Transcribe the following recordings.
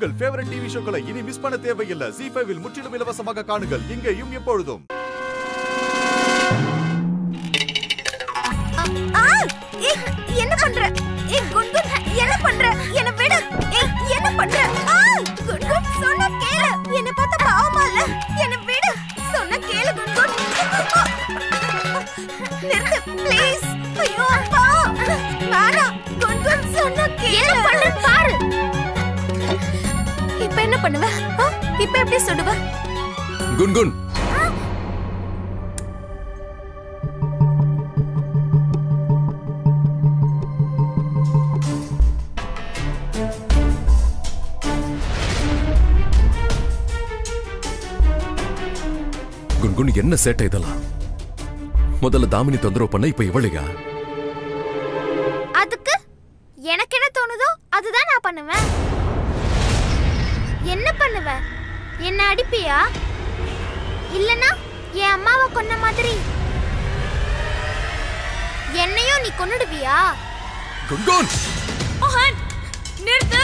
உங்கள் favourite TV ஷோக்களை இனி miss பண்ண தேவையில்லை ஜி ஃபைவில் முற்றிலும் இலவசமாக காணுங்கள் இங்கேயும் எப்பொழுதும் ஆ! ஏய், என்ன பண்ற ஏய் குன்குன் என்ன பண்ற என்ன விடு ஏய் என்ன பண்ற ஆ! குன்குன் சொன்ன கேளு என்ன பார்த்தா பாவமா இல்ல என்ன விடு சொன்ன கேளு குன்குன் நிறுத்து ப்ளீஸ் ஐயோ அப்பா வேணாம் குன்குன் சொன்ன கேளு என்ன பண்ற பாரு இப்போ என்ன பண்ணுவ ஆ? இப்போ எப்படி சுடுவ குன்குன் குன்குன் என்ன சேட்டை இதெல்லாம் முதல்ல தாமினி தொந்தரவு பண்ண இப்ப இவளையா அதுக்கு எனக்கு என்ன தோணுதோ அதுதான் நான் பண்ணுவேன் என்ன பண்ணுவ என்ன அடிப்பியா இல்லனா என் அம்மாவை கொன்ன மாதிரி என்னையும் நீ கொன்னுடுவியா குன்குன் மோகன் நிறுத்து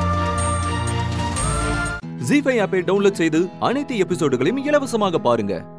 ஜி ஃபைவ் ஆப்பை டவுன்லோட் செய்து அனைத்து எபிசோடுகளையும் இலவசமாக பாருங்க